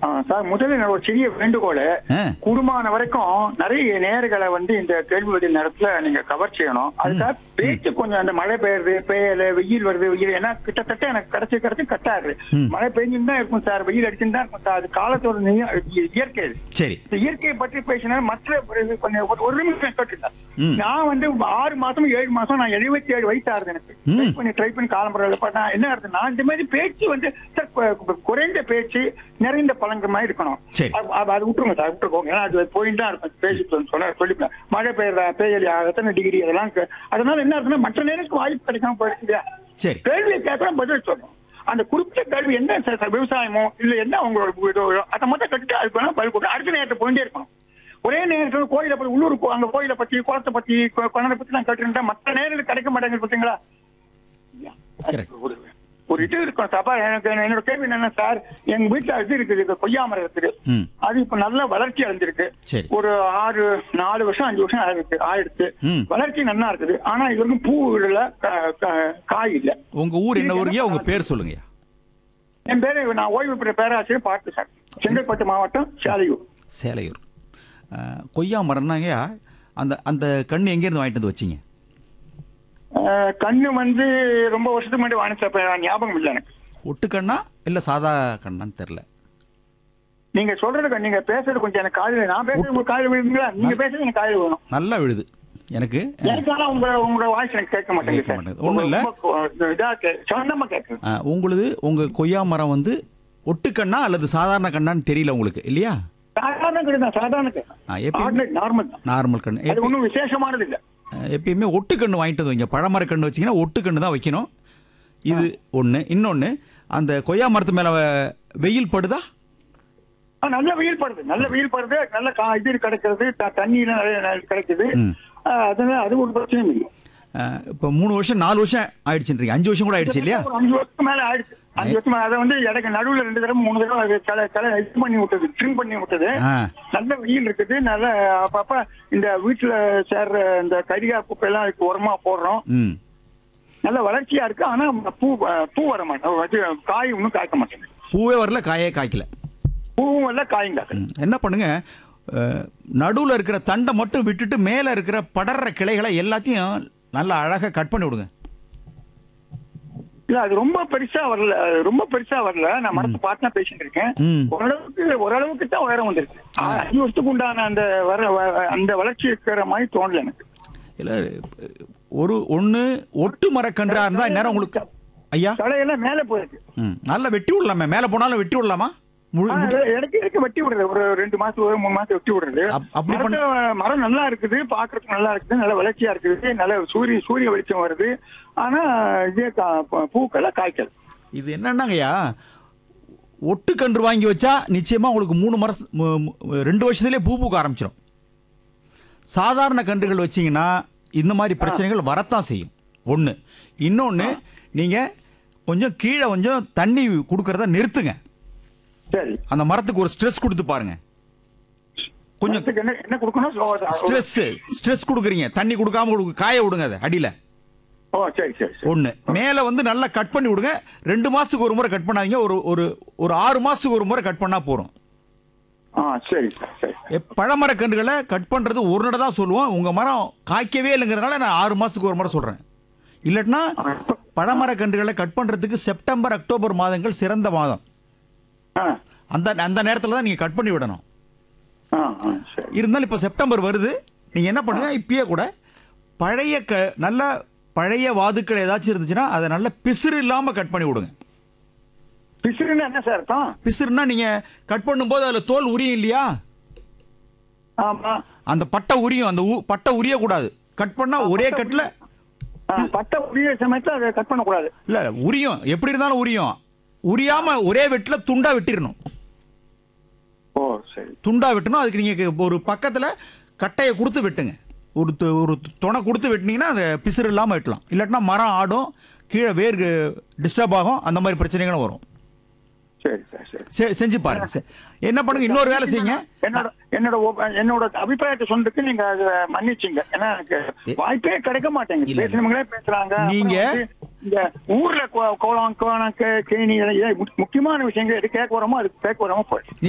ஆ, sir முதல்ல என்னோட ஒரு சிறிய வேண்டுகோள் ஆ. குடும்பமான வரைக்கும் நிறைய நேர்களை வந்து இந்த கேள்வி பதில் நேரத்துல நீங்க கவர் செய்யணும் அதுக்காக பேச்சு கொஞ்சம் அந்த மழை பெய்யுது பெய்யல வெயில் வருது வெயில் ஏன்னா கிட்டத்தட்ட எனக்கு கிடைச்சி கிடைச்சி கட்டாது மழை பெஞ்சுன்னு தான் இருக்கும் சார் வெயில் அடிச்சுன்னு தான் இருக்கும் சார் அது காலத்தோட நிய- இயற்கை அது. சரி இந்த இயற்கையை பற்றி பேசினா மற்ற ஒரு- கொஞ்சம் ஒரு- ஒரு நிமிஷம் கேட்டுங்க ம். நான் வந்து ஆறு மாசம் ஏழு மாசம் நான் எழுபத்தி ஏழு வயசு ஆகுது எனக்கு ம். ட்ரை பண்ணி ட்ரை பண்ணி காலம்புற நான் என்ன ஆகுது நான் இந்த மாதிரி பேச்சு வந்து சார் கு- கு- குறைந்த பேச்சு நிறைந்த பழங்குற மாதிரி இருக்கணும் சரி. அது- அது அது விட்டுருங்க சார் விட்டுருக்கோங்க ஏன்னா அது போயிட்டு தான் இருக்கும் பேசிட்டு சொன்ன சொல்லிப்பேன் மழை பெய்யுறா பெய்யலையா எத்தனை டிகிரி அதெல்லாம் கே- அதனால என்ன ஆகுதுன்னா மற்ற நேரத்துக்கு வாய்ப்பு கிடைக்காம போயிடுச்சு இல்லையா சரி கேள்வியை கேட்கலாம் பதில் சொல்லணும் அந்த குறிப்பிட்ட கேள்வி என்ன சார் சார் விவசாயமோ இல்ல என்ன உங்களோட இதோ அதை மட்டும் கட்டிட்டு அதுக்கு வேணா பதில் கொடுத்து அடுத்த நேரத்தை போயிட்டே இருக்கணும் ஒரே நேரத்தில் கோயிலை பத்தி உள்ளூர் கோ- அங்க கோயிலை பத்தி குளத்தை பத்தி கொ- கிணறை பத்தி நான் கேட்டுருந்தா மற்ற நேரத்தில் கிடைக்க மாட்டேங்குது பாத்தீங்களா Correct. ஒரு ஒரு இது இருக்கும் சார் அப்ப எனக்கு என்னோட கேள்வி என்னன்னா சார் எங்க வீட்டுல இது இருக்குது இது கொய்யா மரம் இருக்குது ம் அது இப்ப நல்ல வளர்ச்சி அடைஞ்சிருக்கு சரி. ஒரு ஆறு நாலு வருஷம் அஞ்சு வருஷம் ஆயிருக்கு ஆயிடுச்சு ம். வளர்ச்சி நல்லா இருக்குது ஆனா இது வரைக்கும் பூ இல்ல க- க- காய் இல்ல உங்க ஊர் என்ன ஊருங்கய்யா உங்க பேர் சொல்லுங்கய்யா என் பேரு நான் ஓய்வு பெற்ற பேராசிரியர் பார்த்து சார் செங்கல்பட்டு மாவட்டம் சாலையூர் சேலையூர் அஹ், கொய்யா மரம்னாங்கய்யா அந்த அந்த கண்ணு எங்கேருந்து வாங்கிட்டு வந்து வச்சீங்க அஹ், கண்ணு வந்து ரொம்ப வருஷத்துக்கு முன்னாடி வாங்கிச்ச ஞாபகம் இல்லை எனக்கு ஒட்டு கண்ணா இல்ல சாதா கண்ணான்னு தெரியல நீங்க சொல்றது நீங்க பேசுறது கொஞ்சம் எனக்கு காதுல நான் பேசுறது உங்க காதுல விழுதுங்களா நீங்க பேசுறது எனக்கு காதுல விழும் நல்லா விழுது எனக்கு எனக்கு ஆனா உங்க உங்களோட வாய்ஸ் எனக்கு கேட்க மாட்டேங்குது கேட்க சார் மாட்டேங்குது. ஒண்ணும் இல்ல. ரொம்ப கொ- இதா கே- சொந்தமா கேட்குது அஹ், உங்களுது உங்க கொய்யா மரம் வந்து ஒட்டு கண்ணா அல்லது சாதாரண கண்ணான்னு தெரியல உங்களுக்கு இல்லையா சாதாரண கிடையாது சாதாரண ஆ, எப்பயுமே- நார்மல் தான் நார்மல் கண்ணு அது எப்ப- ஒன்றும் விசேஷமானது இல்ல அஹ், எப்பயுமே ஒட்டு கண்ணு வாங்கிட்டு வந்து வைங்க பழமர கண்ணு வச்சீங்கன்னா ஒட்டு கண்ணு தான் வைக்கணும் இது ஒண்ணு இன்னொன்னு அந்த கொய்யா மரத்து மேல வ- வெயில் படுதா ஆ, நல்ல வெயில் படுது நல்ல வெயில் படுது நல்ல கா- இது கிடைக்கிறது த- தண்ணீர் நிறைய நிறைய கிடைக்குது ம். ஆ, அதனால அது ஒரு பிரச்சனையும் இல்லை அஹ், இப்ப மூணு வருஷம் நாலு வருஷம் ஆயிடுச்சுன்றீங்க அஞ்சு வருஷம் கூட ஆயிடுச்சு இல்லையா ஒரு அஞ்சு வருஷத்துக்கு மேல ஆயிடுச்சு அஞ்சு வருஷம் மேல அதை வந்து எனக்கு நடுவுல ரெண்டு தடவை மூணு தடவை அது கலை கலை இது பண்ணி விட்டது ட்ரிம் பண்ணி விட்டது ஆ. நல்ல வெயில் இருக்குது நல்ல அப்பப்ப இந்த வீட்டுல சேர்ற இந்த கரிகா குப்பை எல்லாம் அதுக்கு உரமா போடுறோம் ம் நல்ல வளர்ச்சியா இருக்கு ஆனா பூ பூ வர மாட்டேன் காய் ஒன்றும் காய்க்க மாட்டேங்குது பூவே வரல காயே காய்க்கல பூவும் இல்ல காயும் காய்க்கல ம். என்ன பண்ணுங்க அஹ், நடுவுல இருக்கிற தண்டை மட்டும் விட்டுட்டு மேல இருக்கிற படர்ற கிளைகளை எல்லாத்தையும் நல்லா அழகா கட் பண்ணி விடுங்க இல்ல அது ரொம்ப பெருசா வரல அது ரொம்ப பெருசா வரல நான் மரத்தை பார்த்து தான் பேசிட்டு இருக்கேன் ம். ஓரளவுக்கு ஓரளவுக்கு தான் உயரம் வந்திருக்கு ஆ, அஞ்சு வருஷத்துக்கு உண்டான அந்த வர வ- அந்த வளர்ச்சி இருக்கிற மாதிரி தோணல எனக்கு இல்ல ஒரு ஒண்ணு ஒட்டு மரக்கன்றா இருந்தா இந்நேரம் உங்களுக்கு ஐயா தலையெல்லாம் மேல போயிருக்கு ம் நல்லா வெட்டி விடலாமே மேல போனாலும் வெட்டி விடலாமா முழு ஆ, எனக்கு இருக்கு வெட்டி விடுறது ஒரு ரெண்டு மாசம் ஒரு மூணு மாசம் வெட்டி விடுறது அப்- அப்படி பண்ண- மரத்தை- மரம் நல்லா இருக்குது பாக்குறதுக்கு நல்லா இருக்குது நல்ல வளர்ச்சியா இருக்குது நல்ல சூரிய சூரிய வெளிச்சம் வருது ஆனா இதே கா- ப- பூக்கெல்லாம் காய்க்கல் இது என்னன்னாங்கய்யா ஒட்டு கன்று வாங்கி வச்சா நிச்சயமா உங்களுக்கு மூணு மரம் மு- மு- ரெண்டு வருஷத்துலயே பூ பூக்க ஆரம்பிச்சிடும் சாதாரண கன்றுகள் வச்சீங்கன்னா இந்த மாதிரி பிரச்சனைகள் வரத்தான் செய்யும் ஒன்று இன்னொன்று நீங்க கொஞ்சம் கீழே கொஞ்சம் தண்ணி கொடுக்கறத நிறுத்துங்க சரி அந்த மரத்துக்கு ஒரு ஸ்ட்ரெஸ் கொடுத்து பாருங்க கொஞ்சம் மரத்துக்கு என்ன என்ன கொடுக்கணும் ஓ, ஸ்ட்ரெஸ் ஸ்ட்ரெஸ் கொடுக்குறீங்க தண்ணி கொடுக்காம கொடுக்க காய விடுங்க அதை அடியில ஓ சரி சரி சரி ஒண்ணு மேல வந்து நல்லா கட் பண்ணி விடுங்க ரெண்டு மாசத்துக்கு ஒரு முறை கட் பண்ணாதீங்க ஒரு ஒரு ஒரு ஆறு மாசத்துக்கு ஒரு முறை கட் பண்ணா போறோம் ஆ சரி சார் சரி எப்- பழமர கன்றுகளை கட் பண்றது ஒரு நட தான் சொல்லுவோம் உங்க மரம் காய்க்கவே இல்லைங்கிறதுனால நான் ஆறு மாசத்துக்கு ஒரு முறை சொல்றேன் இல்லாட்டினா பழமர கன்றுகளை கட் பண்றதுக்கு செப்டம்பர் அக்டோபர் மாதங்கள் சிறந்த மாதம் ஆ அந்த அந்த நேரத்துல தான் நீங்க கட் பண்ணி விடணும் ஆ ஆ சரி இருந்தாலும் இப்போ செப்டம்பர் வருது நீங்க என்ன பண்ணுங்க இப்பயே கூட பழைய க நல்ல பழைய வாதுக்கள் ஏதாச்சும் இருந்துச்சுன்னா அதை நல்ல பிசிறு இல்லாம கட் பண்ணி விடுங்க பிசிறுன்னு என்ன சார் அர்த்தம் பிசிறுனா நீங்க கட் பண்ணும்போது அதுல தோல் உரியும் இல்லையா ஆமா அந்த பட்டை உரியும் அந்த உ- பட்டை உரிய கூடாது கட் பண்ணா ஒரே கட்ல ஆ, பட்டை உரிய சமயத்துல அதை கட் பண்ணக்கூடாது இல்ல உரியும் எப்படி இருந்தாலும் உரியும் உரியாம ஒரே வெட்டுல துண்டா வெட்டிடணும் ஓ சரி துண்டா வெட்டணும் அதுக்கு நீங்க ஒரு பக்கத்துல கட்டையை கொடுத்து வெட்டுங்க ஒரு து- ஒரு துணை கொடுத்து வெட்டினீங்கன்னா அதை பிசிறு இல்லாம வெட்டலாம் இல்லாட்டினா மரம் ஆடும் கீழே வேர் டிஸ்டர்ப் ஆகும் அந்த மாதிரி பிரச்சனைகளும் வரும் சரி சார் சரி செ- செஞ்சு பாருங்க செ- என்ன பண்ணுங்க இன்னொரு வேலை செய்யுங்க என்னோட என்னோட ஒ- என்னோட அபிப்பிராயத்தை சொன்னதுக்கு நீங்க அதை மன்னிச்சுங்க ஏன்னா எனக்கு வாய்ப்பே கிடைக்க மாட்டேங்குது இல்ல. பேசுனவங்களே பேசுறாங்க அப்புறம் நீங்க- வந்து இந்த ஊர்ல கோ- கோலம் கோலம் கே- கேணி இதெல்லாம் ஏன் முக்கியமான விஷயங்கள் எது கேட்க வரமோ அது கேட்க வராம போயிடுச்சு